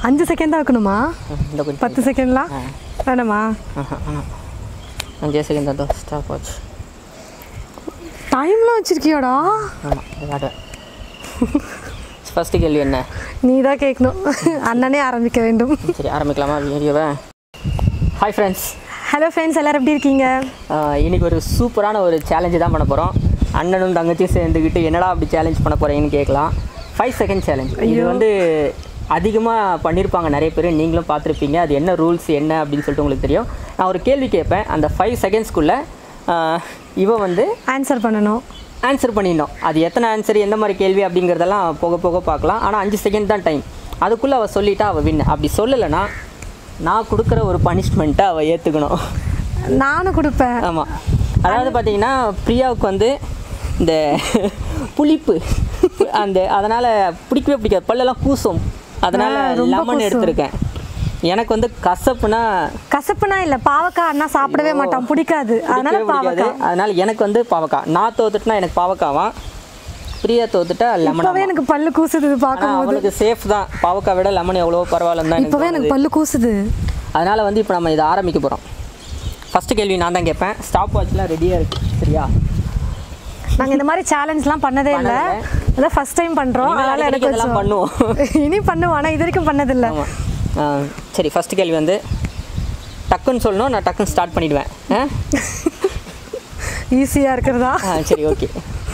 அஞ்சு செகண்ட் தான் வைக்கணுமா இந்த கொஞ்சம் பத்து செகண்ட்லாம் வேணாமா ஆஹா, ஆஹா. அஞ்சே செகண்ட் தான் ஸ்டாப் ஆச்சு டைம்லாம் வச்சிருக்கியோடா ஆமாம் விளையாடுவேன் ஃபஸ்ட்டு கேள்வி என்ன நீ தான் கேட்கணும் அண்ணனே ஆரம்பிக்க வேண்டும் சரி ஆரம்பிக்கலாமா வீடியோவை ஹாய் ஃப்ரெண்ட்ஸ் ஹலோ ஃப்ரெண்ட்ஸ் எல்லாரும் எப்படி இருக்கீங்க இன்னைக்கு ஒரு சூப்பரான ஒரு சேலஞ்சு தான் பண்ண போகிறோம் அண்ணனும் தங்கச்சியும் சேர்ந்துக்கிட்டு என்னடா அப்படி சேலஞ்ச் பண்ண போகிறீங்கன்னு கேட்கலாம் ஃபைவ் செகண்ட் சேலஞ்ச் இது வந்து அதிகமாக பண்ணியிருப்பாங்க நிறைய பேர் நீங்களும் பார்த்துருப்பீங்க அது என்ன ரூல்ஸ் என்ன அப்படின்னு சொல்லிட்டு உங்களுக்கு தெரியும் நான் ஒரு கேள்வி கேட்பேன் அந்த ஃபைவ் செகண்ட்ஸ்க்குள்ளே இவ வந்து ஆன்சர் பண்ணணும் ஆன்சர் பண்ணிடணும் அது எத்தனை ஆன்சர் எந்த மாதிரி கேள்வி அப்படிங்கிறதெல்லாம் போக போக பார்க்கலாம் ஆனால் அஞ்சு செகண்ட் தான் டைம் அதுக்குள்ளே அவள் சொல்லிட்டா அவள் வின் அப்படி சொல்லலைன்னா நான் கொடுக்குற ஒரு பனிஷ்மெண்ட்டை அவள் ஏற்றுக்கணும் நானும் கொடுப்பேன் ஆமாம் அதாவது பார்த்தீங்கன்னா பிரியாவுக்கு வந்து இந்த புளிப்பு அந்த அதனால் பிடிக்கவே பிடிக்காது பல்லெல்லாம் கூசும் அதனால் ஆ, ரொம்ப லெமன் கூசும். எடுத்திருக்கேன் எனக்கு வந்து கசப்புனா கசப்புனா இல்ல பாவக்காய் அண்ணா சாப்பிடவே மாட்டான் பிடிக்காது அதனால பிடிக்கவே பிடிக்காது பாவக்காய் அதனால் எனக்கு வந்து பாவக்காய் நான் தோத்துட்டுனா எனக்கு பாவக்காவா பிரியா தோத்துட்டா லெமன் இப்பவே எனக்கு பல்லு கூசுது இது ஆனால் பார்க்கும்போது அவளுக்கு சேஃப் தான் பாவக்காய் விட லெமன் எவ்வளோ பரவாயில்லன்னு தான் எனக்கு இப்பவே எனக்கு பல்லு கூசுது அதனால் வந்து இப்போ நம்ம இதை ஆரம்பிக்க போகிறோம் ஃபஸ்ட்டு கேள்வி நான் தான் கேட்பேன் ஸ்டாப் வாட்ச்லாம் ரெடியாக இருக்குது சரியா நாங்க இந்த மாதிரி சேலஞ்ச்லாம் பண்ணதே இல்ல பண்ணதில்ல. அதான் ஃபர்ஸ்ட் டைம் பண்றோம் இனிமேல் அதனால எனக்கு அடிக்கடி இதெல்லாம் கொஞ்சம் இனி பண்ணுவோம் ஆனா இது வரைக்கும் பண்ணதில்ல ஆமாம் சரி ஃபஸ்ட்டு கேள்வி வந்து டக்குன்னு சொல்லணும் நான் டக்குன்னு ஸ்டார்ட் பண்ணிடுவேன் ஆ? ஈஸியா இருக்கிறதா ஆ சரி ஓகே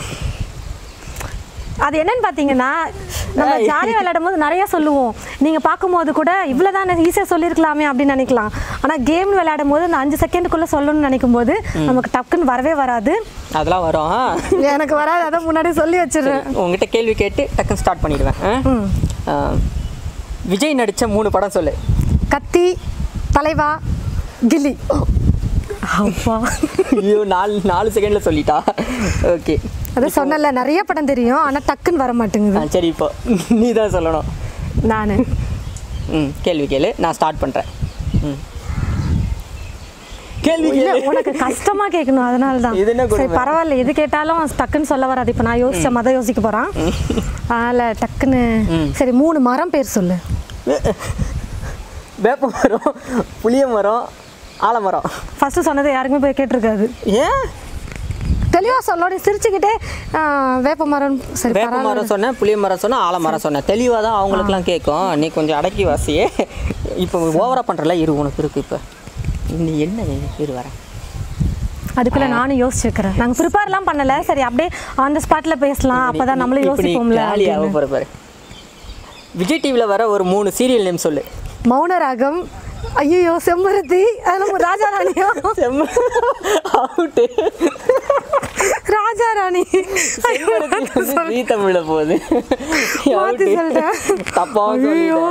அது என்னன்னு பாத்தீங்கன்னா நம்ம ஏய். ஜாலியாக விளையாடும் போது நிறைய சொல்லுவோம் நீங்க பார்க்கும்போது கூட இவ்வளவுதான் ஈஸியா சொல்லியிருக்கலாமே அப்படின்னு நினைக்கலாம் ஆனா கேம் விளையாடும் போது அந்த அஞ்சு செகண்டுக்குள்ள சொல்லணும்னு நினைக்கும் போது நமக்கு டக்குன்னு வரவே வராது அதெல்லாம் வரும் ஆ? எனக்கு வராது அதான் முன்னாடி சொல்லி வச்சிடுறேன் உங்ககிட்ட கேள்வி கேட்டு டக்குன்னு ஸ்டார்ட் பண்ணிடுவேன் ஆ? ம். ஆ, விஜய் நடித்த மூணு படம் சொல்லு கத்தி தலைவா கில்லி அப்பா ஐயோ நாலு நாலு செகண்டில் சொல்லிட்டா ஓகே அதான் சொன்னல நிறைய படம் தெரியும் ஆனா டக்குன்னு வர ஆ மாட்டேங்குது சரி இப்போ நீ தான் சொல்லணும் நானு ம் கேள்வி கேளு நான் ஸ்டார்ட் பண்ணுறேன் ம் கேள்வி இல்ல கேளு உனக்கு கஷ்டமா கேட்கணும் அதனால தான் இது என்ன கொடுமை? சரி பரவாயில்ல எது கேட்டாலும் டக்குன்னு சொல்ல வராது இப்போ நான் யோசிச்ச மத யோசிக்க போறான் அதனால டக்குன்னு ம். சரி மூணு மரம் பேர் சொல்லு வேப்ப மரம் புளிய மரம் ஆலமரம் ஃபர்ஸ்ட் சொன்னது யாருக்குமே போய் கேட்டிருக்காது ஏன் தெளிவா சொல்லோட சிரிச்சுக்கிட்டே ஆ, வேப்ப மரம் சரி வேப்ப பரவாயில்ல மரம் சொன்னேன் புளிய மரம் சொன்னேன் ஆலமரம் சொன்னேன் தெளிவாக தான் அவங்களுக்குலாம் கேட்கும் நீ கொஞ்சம் அடக்கி வாசியே இப்போ ஓவராக பண்ணுறல இரு உனக்கு இருக்கு இப்போ நீ என்ன இரு வரேன் அதுக்குள்ள நானும் யோசிச்சிருக்கிறேன் நாங்க ப்ரிப்பேர்லாம் பண்ணல சரி அப்படியே ஆன் த ஸ்பாட்ல பேசலாம் அப்பதான் நம்மளும் இப்ப நீ யோசிப்போம்ல jolly ஆக அப்படின்னு. போற பாரு விஜய் டிவியில் வர ஒரு மூணு சீரியல் நேம் சொல்லு மௌனராகம் ஐயோ செம்பருத்தி அதெல்லாம் ராஜா ராணியா செம்ம அவுட்டு ராஜா ராணி ஐயோ, ஜீ தமிழில் போகுது மாத்தி சொல்லிட்டேன் தப்பாக ஐயோ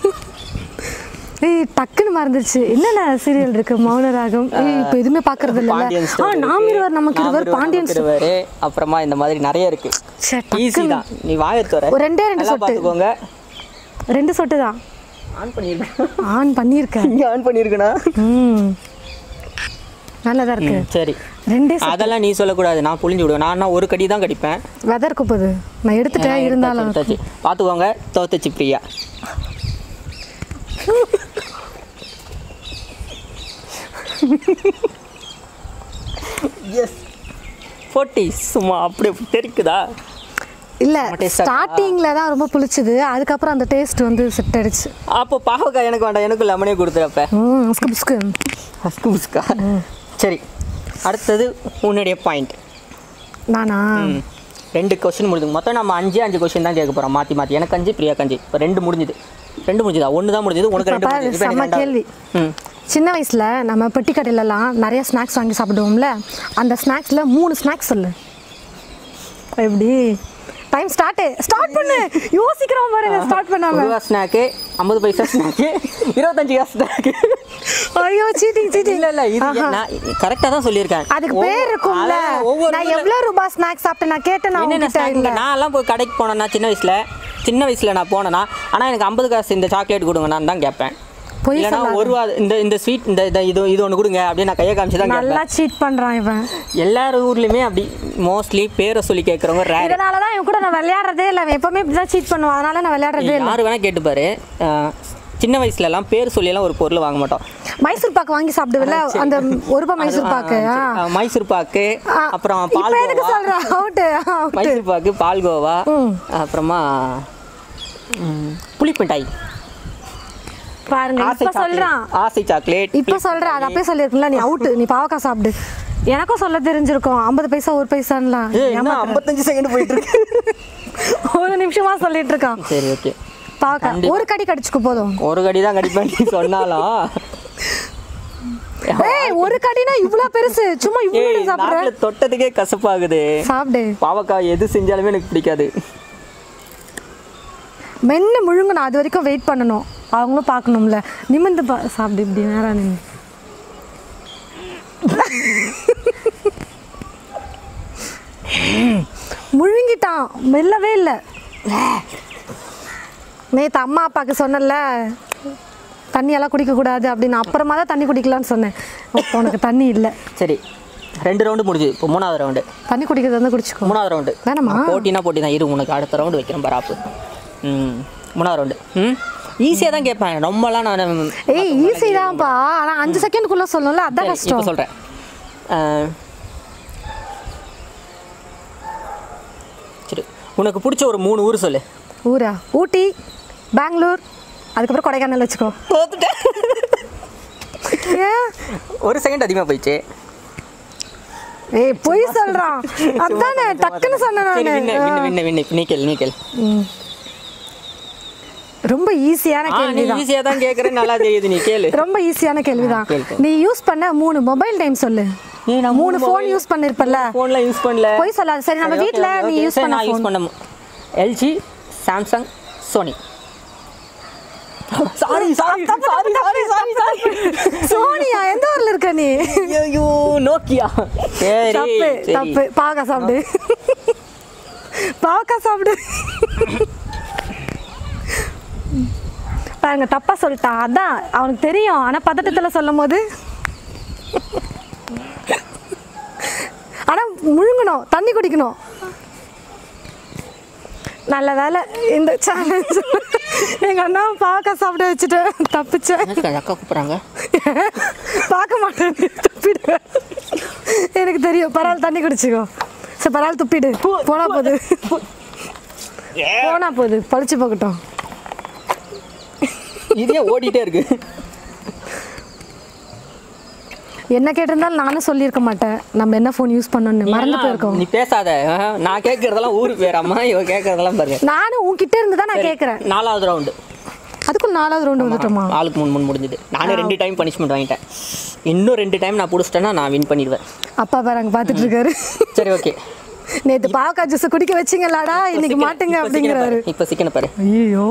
ஏய் டக்குன்னு மறந்துச்சு என்னென்ன சீரியல் இருக்கு மௌனராகம் ஏய் இப்போ எதுவுமே பாக்குறது இல்ல பாண்டியன் ஆ ஸ்டோர் நாம் இருவர் நமக்கு இருவர் பாண்டியன் ஸ்டோர். இருவர் அப்புறமா இந்த மாதிரி நிறைய இருக்கு ச்சே, ஈஸி டக்குன்னு. தான் நீ வாயத்தோற ஒரு ரெண்டே ரெண்டு சொட்டு. பார்த்துக்கோங்க ரெண்டு சொட்டு தான் ஆன் பண்ணியிருக்கேன் ஆன் பண்ணியிருக்கேன் இங்கே ஆன் பண்ணியிருக்கேனா ம் நல்லதா இருக்கு சரி ரெண்டே சொட்டு அதெல்லாம் நீ சொல்லக்கூடாது நான் புளிஞ்சு விடுவேன் நான் ஒரு கடி தான் கடிப்பேன் வெதர் குப்பது நான் எடுத்துட்டேன் இருந்தாலும் எடுத்தாச்சு. பார்த்துக்கோங்க தோத்தச்சு பிரியா எஸ் ஃபோர்ட்டி சும்மா அப்படியே தெரிக்குதா இல்ல நம்ம taste ஆ- ஸ்டார்டிங்ல தான் ரொம்ப புளிச்சது அதுக்கப்புறம் அந்த டேஸ்ட் வந்து செட் ஆயிடுச்சு அப்போ பாவக்காய் எனக்கு வேண்டாம் எனக்கு லெமனே கொடுத்துறப்ப ம் உஸ்கு புஸ்கு ஹஸ்கு புஸ்கா சரி அடுத்தது உன்னுடைய பாயிண்ட் நானா ரெண்டு கொஸ்டின் முடிஞ்சு மொத்தம் நம்ம அஞ்சு அஞ்சு கொஸ்டின் தான் கேட்க போகிறோம் மாற்றி மாற்றி எனக்கு அஞ்சு பிரியாக்கு அஞ்சு இப்போ ரெண்டு முடிஞ்சுது ரெண்டு முடிஞ்சுதா ஒன்று தான் முடிஞ்சது உனக்கு ரெண்டு இப்ப பாரு, முடிஞ்சுது இப்போ செம்ம எனக்கு கேள்வி ரெண்டாவது. ம் சின்ன வயசுல நம்ம பெட்டி கடையிலலாம் நிறைய ஸ்நாக்ஸ் வாங்கி சாப்பிடுவோம்ல அந்த ஸ்நாக்ஸ்ல மூணு ஸ்நாக்ஸ் சொல்லு எப்படி டைம் ஸ்டார்ட் ஸ்டார்ட் பண்ணு யோசிக்கிறோம் பாருங்க ஸ்டார்ட் பண்ணாம ஒரு ரூபா ஸ்நாக்கு ஐம்பது பைசா ஸ்நாக்கு இருபத்தஞ்சு காசு ஸ்நாக்கு ஐயோ சீட்டிங் சீட்டிங் இல்லை இல்லை இது நான் கரெக்டாக தான் சொல்லியிருக்கேன் அதுக்கு பேர் இருக்கும்ல அதான் ஒவ்வொரு நான் எவ்வளவு ரூபாய் ஸ்நாக்ஸ் சாப்பிட்டேன் நான் கேட்டேன் நான் என்னென்ன உங்ககிட்ட இல்ல snack? நான் எல்லாம் போய் கடைக்கு போனேன்னா சின்ன வயசில் சின்ன வயசில் நான் போனேன்னா ஆனால் எனக்கு ஐம்பது காசு இந்த சாக்லேட் கொடுங்க நான் தான் கேட்பேன் பொய் இல்லைன்னா சொல்லாத. ஒரு ரூபா இந்த இந்த ஸ்வீட் இந்த இதை- இது இது ஒன்று கொடுங்க அப்படின்னு நான் கையை காமிச்சு தான் நல்லா கேட்பேன் சீட் பண்றான் இவன் எல்லார் ஊர்லேயுமே அப்படி மோஸ்ட்லி பேரை சொல்லி கேட்குறவங்க ரேர் இதனால தான் இவன் கூட நான் விளையாடுறதே இல்லை அவன் எப்பவுமே இப்படி தான் சீட் பண்ணுவான் அதனால நான் விளையாடுறதே இல்லை யார் வேணால் கேட்டுப்பாரு அஹ், சின்ன வயசுலலாம் பேர் சொல்லியெல்லாம் ஒரு பொருள் வாங்க மாட்டோம் மைசூர் பாக்கு வாங்கி சாப்பிடுவில்ல அந்த ஒரு ரூபாய் மைசூர் பாக்கு ஆ. ஆ, மைசூர் பாக்கு ஆ, அப்புறம் இப்ப எதுக்கு பால்கோவா சொல்ற அவுட்டு அவுட்டு மைசூர் பாக்கு பால்கோவா ம். அப்புறமா ம், புளிப்பிட்டாய் பாருங்க ஆசை இப்ப சொல்றான் சாக்லேட் ஆசை சாக்லேட் இப்ப சொல்ற அது அப்பயே சொல்லிருக்கல நீ அவுட்டு நீ பாவக்காய் சாப்பிடு எனக்கும் சொல்ல தெரிஞ்சிருக்கும் ஐம்பது பைசா ஒரு பைசான்லாம் ஏய், இன்னும் ஐம்பத்தஞ்சு செகண்ட் போயிட்டு இருக்கு ஒரு நிமிஷமா சொல்லிட்டு இருக்கான் சரி ஓகே பாவக்காய் ஒரு கடி கடிச்சுக்கு போதும் ஒரு கடி தான் கடிப்பேன் நீ சொன்னாலும் ஏய் ஒரு கடினா இவ்ளோ பெருசு சும்மா ஏய் இவ்வளவு சாப்பிடுற நாக்குல தொட்டதுக்கே கசப்பாகுது சாப்பிடு பாவக்காய் எது செஞ்சாலுமே எனக்கு பிடிக்காது மென்னு முழுங்கணும் அது வரைக்கும் வெயிட் பண்ணணும் அவங்களும் பார்க்கணும்ல நிமிந்து பா சாப்பிடு இப்படி நேரம் நின்று முழுங்கிட்டான் மெல்லவே இல்லை நேற்று அம்மா அப்பாவுக்கு சொன்னல தண்ணியெல்லாம் குடிக்கக்கூடாது அப்படின்னு அப்புறமா தான் தண்ணி குடிக்கலாம்னு சொன்னேன் அப்போ உனக்கு தண்ணி இல்லை சரி ரெண்டு ரவுண்டு முடிஞ்சு இப்போ மூணாவது ரவுண்டு தண்ணி குடிக்கிறது வந்து குடிச்சுக்கோ மூணாவது ரவுண்டு வேணாமா? போட்டினா போட்டி தான் இரு உனக்கு அடுத்த ரவுண்டு வைக்கிறேன் பராப்பு ம் மூணாவது ரவுண்டு ம் ஈஸியாக தான் கேட்பேன் ரொம்பலாம் நான் ஏய் ஈஸி தான்ப்பா ஆனால் அஞ்சு செகண்டுக்குள்ளே சொல்லணும்ல அதான் இப்போ கஷ்டம் சொல்கிறேன் சரி உனக்கு பிடிச்ச ஒரு மூணு ஊர் சொல்லு ஊரா ஊட்டி பெங்களூர் அதுக்கப்புறம் கொடைக்கானல் வச்சுக்கோ தோத்துட்டேன் ஏன் ஒரு செகண்ட் அதிகமாக போயிடுச்சு ஏய் பொய் சொல்றான் அதானே டக்குன்னு சொன்னேன் சரி வின்னு நானு வின்னு வின்னு வின்னு நீ கேள் நீ கேள் ம். ரொம்ப ஈஸியான ஆ நீ கேள்விதான் ஈஸியாக தான் கேட்குறேன் நல்லா தெரியுது நீ கேளு ரொம்ப ஈஸியான கேள்விதான் கேளு, கேளு. நீ யூஸ் பண்ண மூணு மொபைல் டைம் சொல்லு ஏய், நான் மூணு ஃபோன் யூஸ் பண்ணிருப்பல்ல ஃபோன்ல யூஸ் பண்ணல பொய் சொல்லாத சரி நம்ம சரி, வீட்ல okay, நீ okay. யூஸ் சரி, பண்ண நான் யூஸ் ஃபோன் பண்ண LG Samsung Sony sorry sorry sorry sorry sorry sorry Sonia எந்த ஊர்ல இருக்க நீ ஐயோ நோக்கியா சரி தப்பு சரி தப்பு பாவக்காய் சாப்பிடு பாவக்காய் சாப்பிடு பாருங்க தப்பா சொல்லிட்டான் அதான் அவனுக்கு தெரியும் ஆனா பதட்டத்துல சொல்லும் போது ஆனா முழுங்கணும் தண்ணி குடிக்கணும் நல்ல வேலை இந்த சேலஞ்ச் எங்க அண்ணா பாவக்காய் சாப்பிட வச்சுட்டு தப்பிச்சேன் எனக்கு அக்கா கூப்பிட்றாங்க பார்க்க மாட்டேன் துப்பிடுவேன் எனக்கு தெரியும் பரவாயில்ல தண்ணி குடிச்சுக்கோ சரி பரவாயில்ல துப்பிடு போனா போகுது போனா போகுது பழிச்சு போகட்டும் இதே ஓடிட்டே இருக்கு என்ன கேட்டிருந்தாலும் நானும் சொல்லியிருக்க மாட்டேன் நம்ம என்ன ஃபோன் யூஸ் பண்ணோன்னு மறந்து போயிருக்கோம் நீ பேசாத ஆ, நான் கேட்கறதெல்லாம் ஊரு பேராமா இவ கேட்கறதெல்லாம் பாருங்க நானும் உன்கிட்ட இருந்து தான் நான் கேட்குறேன் நாலாவது ரவுண்டு அதுக்குள்ள நாலாவது ரவுண்டு வந்துட்டோமா ஆளுக்கு மூணு மூணு முடிஞ்சது நானும் ரெண்டு டைம் பனிஷ்மெண்ட் வாங்கிட்டேன் இன்னும் ரெண்டு டைம் நான் பிடிச்சிட்டேன்னா நான் வின் பண்ணிடுவேன் அப்பா பாரு அங்கே பார்த்துட்டு இருக்காரு சரி ஓகே நேற்று பாவக்காய் ஜூஸ் குடிக்க வச்சிங்களாடா இன்னைக்கு மாட்டுங்க அப்படிங்கிறாரு இப்போ சிக்கனை பாரு ஐயோ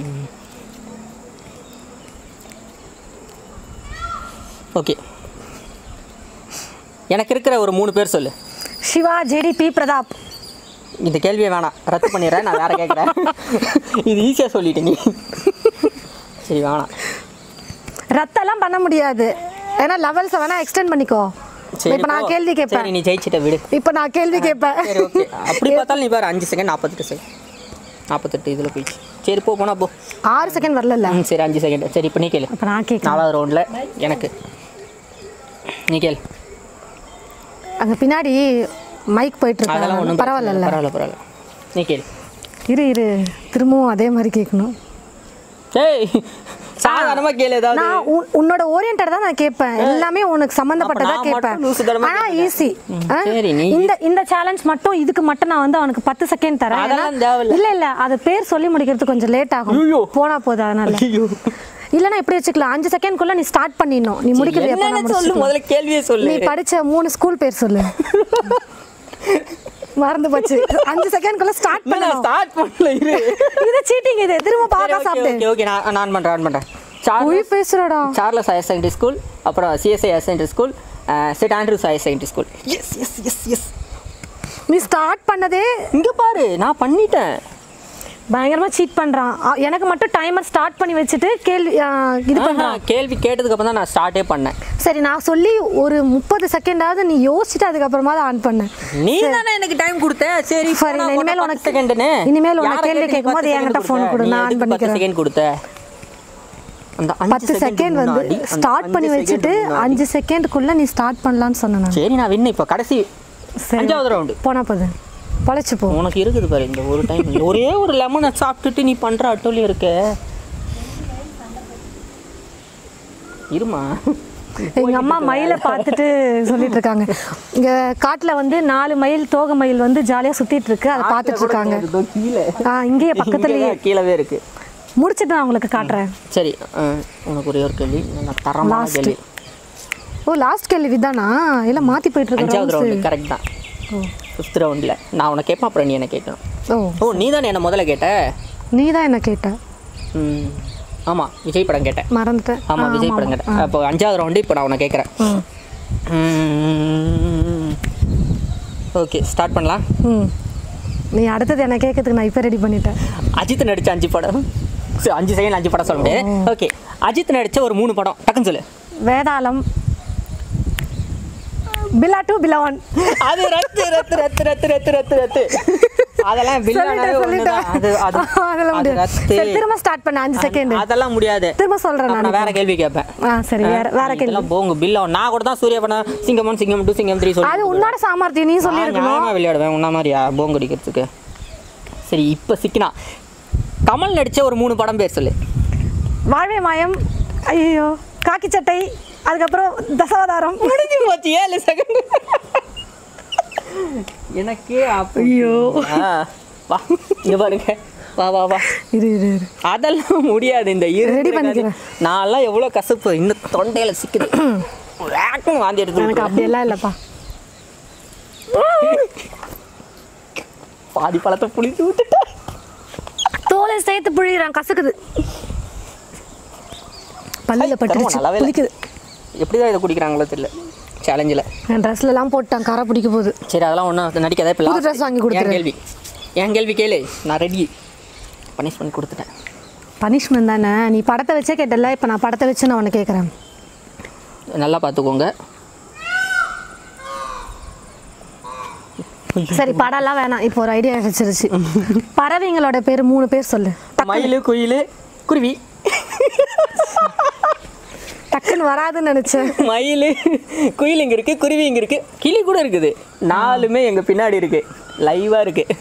ஓகே எனக்கு இருக்கிற ஒரு மூணு பேர் சொல்லு சிவா ஜேடிபி பிரதாப் இந்த கேள்வியை வேணாம் ரத்து பண்ணிடுறேன் நான் வேற கேட்குறேன் இது ஈஸியாக சொல்லிட்டு நீ சரி வேணாம் ரத்தெல்லாம் பண்ண முடியாது ஏன்னா லெவல்ஸை வேணா எக்ஸ்டெண்ட் பண்ணிக்கோ சரி இப்போ நான் போ. கேள்வி கேட்பேன் சரி நீ ஜெயிச்சிட்ட விடு இப்போ நான் கேள்வி கேட்பேன் சரி ஓகே அப்படி பார்த்தாலும் நீ பாரு அஞ்சு செகண்ட் நாற்பத்தெட்டு செகண்ட் நாற்பத்தெட்டு இதில் போயிடுச்சு சரி போ போனா போ ஆறு செகண்ட் வரல ம் சரி அஞ்சு செகண்ட் சரி இப்போ நீ கேளு அப்போ நான் கேட்கலாம் நாலாவது ரவுண்டில் எனக்கு நீ கேளு அங்கே பின்னாடி மைக் போயிட்டு அதெல்லாம் இருக்காங்க ஒன்றும் பரவாயில்ல பரவாயில்ல பரவாயில்ல நீ கேளு இரு இரு திரும்பவும் அதே மாதிரி கேட்கணும் ஏய் சாதாரணமாக கேளு ஏதாவது நான் உன்- உன்னோட ஓரியன்டட் தான் நான் கேட்பேன் எல்லாமே உனக்கு சம்மந்தப்பட்டதா அப்ப நான் கேட்பேன் மட்டும் லூசுத்தனமா ஆனா கேட்பேன். ஈஸி சரி, நீ- இந்த இந்த சேலஞ்ச் மட்டும் இதுக்கு மட்டும் நான் வந்து அவனுக்கு பத்து செகண்ட் தரேன் ஏன்னா- அதெல்லாம் தேவையில்ல. இல்ல இல்ல அது பேர் சொல்லி முடிக்கிறது கொஞ்சம் லேட் ஆகும் ஐயோ. போனா போதும் அதனால ஐயோ இல்லனா இப்படி வச்சுக்கலாம் அஞ்சு செகண்ட்குள்ள நீ ஸ்டார்ட் பண்ணிடணும் நீ முடிக்கிறது எப்ப என்னன்னு நான் சொல்லு முடிச்சுக்கலாம். முதல்ல கேள்வியே சொல்லு நீ படிச்ச மூணு ஸ்கூல் பேர் சொல்லு மறந்து போச்சு அஞ்சு செகண்ட்குள்ள ஸ்டார்ட் இன்னும் நான் பண்ணணும் ஸ்டார்ட் பண்ணல இரு இது சீட்டிங் இது திரும்ப பாக்க ஓகே சாப்பிடு ஓகே ஓகே நான் நான் பண்ணுறேன் ஆன் பண்ணுறேன் பொய் சார்லஸ் பேசுறடா சார்லஸ் ஹையர் செகண்டரி ஸ்கூல் அப்புறம் CSI higher secondary school St Andrews higher secondary school yes yes yes yes நீ ஸ்டார்ட் பண்ணதே இங்கே பாரு நான் பண்ணிட்டேன் பயங்கரமா சீட் பண்றான் அ- எனக்கு மட்டும் டைமர் ஸ்டார்ட் பண்ணி வச்சுட்டு கேள்வி ஆ, இது பண்றான் ஆஹா, கேள்வி கேட்டதுக்கு அப்புறம் தான் நான் ஸ்டார்ட்டே பண்ணேன் சரி நான் சொல்லி ஒரு முப்பது செகண்டாவது நீ யோசிச்சுட்டு அதுக்கப்புறமா தான் ஆன் பண்ண நீ தானே எனக்கு டைம் கொடுத்த சரி சரி, நான் இனிமேல் உனக்கு- செகண்ட்னு இனிமேல் உனக்கு கேள்வி கேட்கும்போது என்கிட்ட phone கொடு, நான் on பண்ணிக்கிறேன். செகண்ட் கொடுத்த அந்த அஞ்சு பத்து second செகண்ட் வந்து முன்னாடி, அந்த ஸ்டார்ட் அஞ்சு பண்ணி second வச்சுட்டு முன்னாடி. அஞ்சு செகண்டுக்குள்ள நீ ஸ்டார்ட் பண்ணலான்னு சொன்னேன் நான். சரி நான் வின்னு இப்போ கடைசி சரி அஞ்சாவது ரவுண்டு போனா போது பொழைச்சு போ உனக்கு இருக்குது பாரு இந்த ஒரு டைம் ஒரே ஒரு லெமனை சாப்பிட்டுட்டு நீ பண்ற அட்டோலி இருக்க இருமா எங்க அம்மா மயிலை பார்த்துட்டு சொல்லிட்டு இருக்காங்க இங்க காட்டுல வந்து நாலு மயில் தோகை மயில் வந்து ஜாலியா சுத்திட்டு இருக்கு அதை பார்த்துட்டு இருக்காங்க இதோ கீழே ஆ இங்கேயே பக்கத்துலயே இங்கேயே கீழவே இருக்கு முடிச்சிட்டு நான் உங்களுக்கு காட்டுறேன் சரி அஹ், உனக்கு ஒரே ஒரு கேள்வி நான் தரமான Last. கேள்வி ஓ லாஸ்ட் கேள்வி தானா இல்ல மாத்தி போயிட்டு அஞ்சாவது இருக்க ரவுண்டு கரெக்ட் தான் ஃபிஃப்த் ரவுண்டில் நான் உனக்கு கேட்பேன் அப்புறம் நீ என்ன கேட்கணும் ஓ ஓ நீ தானே என்ன முதல்ல கேட்ட நீ தான் என்ன கேட்ட ம் ஆமாம் விஜய் படம் கேட்டேன் மறந்துட்டேன் ஆமாம் விஜய் படம் கேட்டேன் அப்போ அஞ்சாவது ரவுண்டு இப்போ நான் உன்னை கேட்குறேன் ஓகே ஸ்டார்ட் பண்ணலாம் ம் நீ அடுத்தது என்ன கேட்கறதுக்கு நான் இப்போ ரெடி பண்ணிட்டேன் அஜித் நடித்த அஞ்சு படம் சரி, அஞ்சு செகண்ட் அஞ்சு படம் சொல்ல முடியாது ஓகே அஜித் நடித்த ஒரு மூணு படம் டக்குன்னு சொல்லு வேதாளம் பில்லா டூ பில்லா ஒன் அது ரத்து ரத்து ரத்து ரத்து ரத்து ரத்து ரத்து அதெல்லாம் வில்லனாவே ஒண்ணுதான். அது அது அதெல்லாம் அது முடியாது ரத்து. சரி திரும்ப ஸ்டார்ட் பண்ண அஞ்சு செகண்ட் அதெல்லாம் முடியாது திரும்ப சொல்றேன் அப்ப நான் நான் வேற கேள்வி கேட்பேன் ஆ சரி வேற வேற கேள்வி இதெல்லாம் போங்க பில்ல நான் கூட தான் சூர்யா படம் சிங்கம் ஒன் சிங்கம் டூ சிங்கம் த்ரீ சொல்லி அது உன்னோட சாமர்த்தியம் நீ சொல்லி நான் நியாயமா விளையாடுவேன் உன்ன மாதிரியா போங்க அடிக்கிறதுக்கு சரி இப்போ சிக்கினா கமல் நடிச்ச ஒரு மூணு படம் பேர் சொல்லு வாழ்வே மாயம் ஐயோ காக்கி சட்டை அதுக்கப்புறம் தசாவதாரம் முடிஞ்சு போச்சு ஏழு செகண்ட் எனக்கே ஐயோ வா இங்க பாருங்க வா வா வா இரு இரு இரு அதெல்லாம் முடியாது இந்த இரு Ready பண்ணிக்கிறேன். நான்லாம் எவ்வளோ கசப்பு இன்னும் தொண்டையில சிக்குது வேக்கும் வாந்தி எடுத்து எனக்கு விட்டுரும். அப்படியெல்லாம் இல்லைப்பா பாதி பழத்தை புளிச்சு விட்டுட்டேன் தோலை சேர்த்து புழியிறான் கசக்குது பல்லில் ஐ, பட்டுருச்சு நல்லாவே இல்ல. புளிக்குது எப்படிதான் இதை குடிக்கிறாங்களோ தெரியல சேலஞ்சில் என் ட்ரெஸ்ல எல்லாம் போட்டான் கரை பிடிக்க போகுது சரி அதெல்லாம் ஒன்றும் நடிக்காத இப்போ புது last. dress வாங்கி என் கொடுத்துரு. கேள்வி என் கேள்வி கேளு நான் ரெடி பனிஷ்மெண்ட் கொடுத்துட்டேன் பனிஷ்மெண்ட் தானே நீ படத்தை வச்சே கேட்டல இப்போ நான் படத்தை வச்சு நான் உன்னை கேட்குறேன் நல்லா பார்த்துக்கோங்க சரி படம்லாம் வேணாம் இப்போ ஒரு ஐடியா கிடைச்சிருச்சு பறவைங்களோட பேர் மூணு பேர் சொல்லு மயில் குயில் குருவி டக்குன்னு வராதுன்னு நினைச்சேன் மயில் குயில் இங்கே இருக்குது குருவி இங்கே இருக்குது கிளி கூட இருக்குது நாலுமே எங்கள் பின்னாடி இருக்குது லைவாக இருக்குது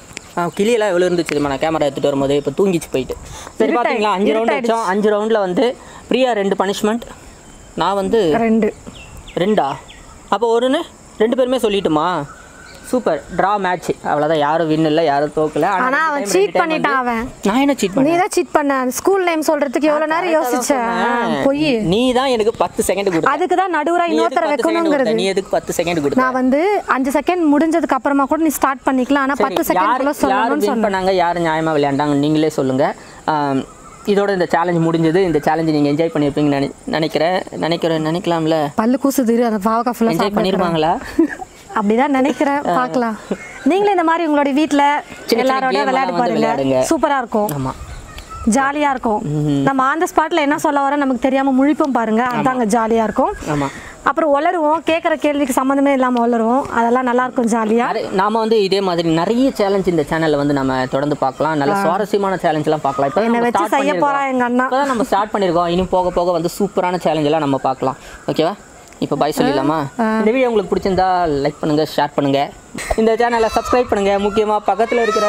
ஆ கிளியெல்லாம் எவ்வளோ இருந்துச்சு தெரியுமா நான் கேமரா எடுத்துகிட்டு வரும்போது இப்போ தூங்கிச்சு போயிட்டு சரி இருட்டாயி- பார்த்தீங்களா அஞ்சு ரவுண்ட் இருட்டாயிடுச்சு. வச்சோம் அஞ்சு ரவுண்டில் வந்து பிரியா ரெண்டு பனிஷ்மெண்ட் நான் வந்து ரெண்டு ரெண்டா அப்போ ஒருன்னு ரெண்டு பேருமே சொல்லிட்டுமா சூப்பர் ட்ரா மேட்ச் அவ்வளோதான் யாரும் வின் இல்லை யாரும் தோக்கல ஆனா ஆனா ரெண்டு அவன் time, cheat ரெண்டு time பண்ணிட்டான் வந்து- அவன். நான் என்ன சீட் நீ பண்ணேன் தான் சீட் பண்ண ஸ்கூல் நேம் சொல்றதுக்கு எவ்வளவு நேரம் யோசிச்சேன் பொய் நீ தான் எனக்கு பத்து செகண்ட் கொடுத்த அதுக்கு தான் நடுவரா நீ எதுக்கு இன்னொருத்தர பத்து second கொடுத்த? வைக்கணுங்கிறது நீ எதுக்கு பத்து செகண்ட் கொடுத்த நான் வந்து அஞ்சு செகண்ட் முடிஞ்சதுக்கு அப்புறமா கூட நீ ஸ்டார்ட் பண்ணிக்கலாம் ஆனா பத்து சரி, யார் செகண்ட் யார் சொல்லணும்னு வின் சொன்னேன் பண்ணாங்க யார் நியாயமா விளையாண்டாங்க நீங்களே சொல்லுங்க ஆம், இதோட இந்த சேலஞ்ச் முடிஞ்சது இந்த சேலஞ்சை நீங்க என்ஜாய் பண்ணிருப்பீங்கன்னு நினை நினைக்கிறேன் நினைக்கிறேன் நினைக்கலாம்ல பல்லு கூசுது இரு, அந்த பாவக்கா ஃபுல்லா என்ஜாய் பண்ணிருப்பாங்களா அப்படிதான் நினைக்கிறேன் பார்க்கலாம் நீங்களும் இந்த மாதிரி உங்களுடைய வீட்ல சின்ன எல்லாரோட game எல்லாம் விளையாடி வந்து பாருங்க விளையாடுங்க. சூப்பரா இருக்கும் ஆமா ஜாலியா இருக்கும் நம்ம ஆன் த ஸ்பாட்ல என்ன சொல்ல வர நமக்கு தெரியாம முழிப்போம் பாருங்க அதாங்க ஜாலியா இருக்கும் ஆமா அப்புறம் உளருவோம் கேட்குற கேள்விக்கு சம்மந்தமே இல்லாம உளருவோம் அதெல்லாம் நல்லா இருக்கும் ஜாலியா நிறைய- நாம வந்து இதே மாதிரி நிறைய சேலஞ்ச் இந்த சேனல்ல வந்து நம்ம தொடர்ந்து பார்க்கலாம் நல்ல சுவாரஸ்யமான சேலஞ்ச்லாம் பார்க்கலாம் இப்போ என்னை வச்சு செய்ய போறான் எங்க அண்ணா இப்போதான் நம்ம ஸ்டார்ட் பண்ணியிருக்கோம் இனி போக போக வந்து சூப்பரான சேலஞ்ச் எல்லாம் நம்ம பார்க்கலாம் ஓகேவா இப்போ பாய் சொல்லிடலாமா இந்த வீடியோ உங்களுக்கு பிடிச்சிருந்தா லைக் பண்ணுங்க ஷேர் பண்ணுங்க இந்த சேனலை சப்ஸ்கிரைப் பண்ணுங்க முக்கியமா பக்கத்துல இருக்கிற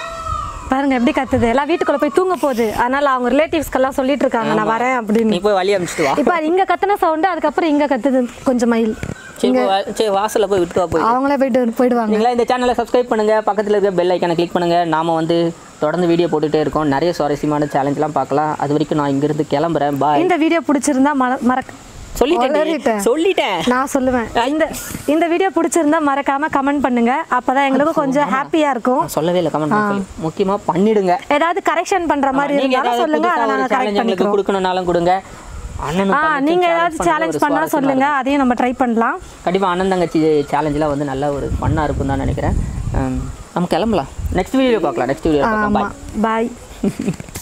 பாருங்க எப்படி கத்துது எல்லாம் வீட்டுக்குள்ள போய் தூங்க போகுது அதனால அவங்க ரிலேட்டிவ்ஸ்க்கெல்லாம் சொல்லிட்டு இருக்காங்க நான் வரேன் அப்படின்னு நீ போய் வழி அனுப்பிச்சிட்டு வா இப்ப இங்க கத்துன சவுண்டு அதுக்கப்புறம் இங்க கத்துது கொஞ்சம் மயில் சரி போய் வா- சரி வாசல்ல போய் விட்டு வா போய் அவங்களே போயிட்டு போயிடுவாங்க நீங்களா இந்த சேனலை சப்ஸ்கிரைப் பண்ணுங்க பக்கத்துல இருக்க பெல் ஐக்கானை கிளிக் பண்ணுங்க நாம வந்து தொடர்ந்து வீடியோ போட்டுட்டே இருக்கோம் நிறைய சுவாரஸ்யமான சேலஞ்செலாம் பார்க்கலாம் அது வரைக்கும் நான் இங்கிருந்து கிளம்புறேன் பாய் இந்த வீடியோ பிடிச்சிருந்தா மற மறக்க சொல்லிட்டேன் உளறிட்டேன். சொல்லிட்டேன் நான் சொல்லுவேன் இந்த இந்த வீடியோ பிடிச்சிருந்தா மறக்காம கமெண்ட் பண்ணுங்க அப்பதான் எங்களுக்கும் கொஞ்சம் ஹாப்பியா இருக்கும் நான் சொல்லவே இல்லை கமெண்ட் பண்ணி முக்கியமா பண்ணிடுங்க ஏதாவது கரெக்ஷன் பண்ற மாதிரி நீங்க இருந்தாலும் ஏதாவது சொல்லுங்க அதை புதுசா ஒரு நாங்க கரெக்ட் சேலஞ்ச் எங்களுக்கு பண்ணிக்கிறோம் கொடுக்கணும்னாலும் கொடுங்க அண்ணனும் ஆ தங்கச்சியும் நீங்க challenge ஏதாவது பண்றது சேலஞ்ச் ஒரு பண்ணா சுவாரஸ்யமா சொல்லுங்க அதையும் நம்ம ட்ரை பண்ணலாம் இருக்கும். கண்டிப்பா அண்ணன் தங்கச்சி சேலஞ்செலாம் வந்து நல்ல ஒரு ஃபன்னாக இருக்கும் தான் நினைக்கிறேன் ஹம், நம்ம கிளம்பலாம் நெக்ஸ்ட் வீடியோ பார்க்கலாம் நெக்ஸ்ட் வீடியோ பார்க்கலாம் ஆமா பாய் பாய்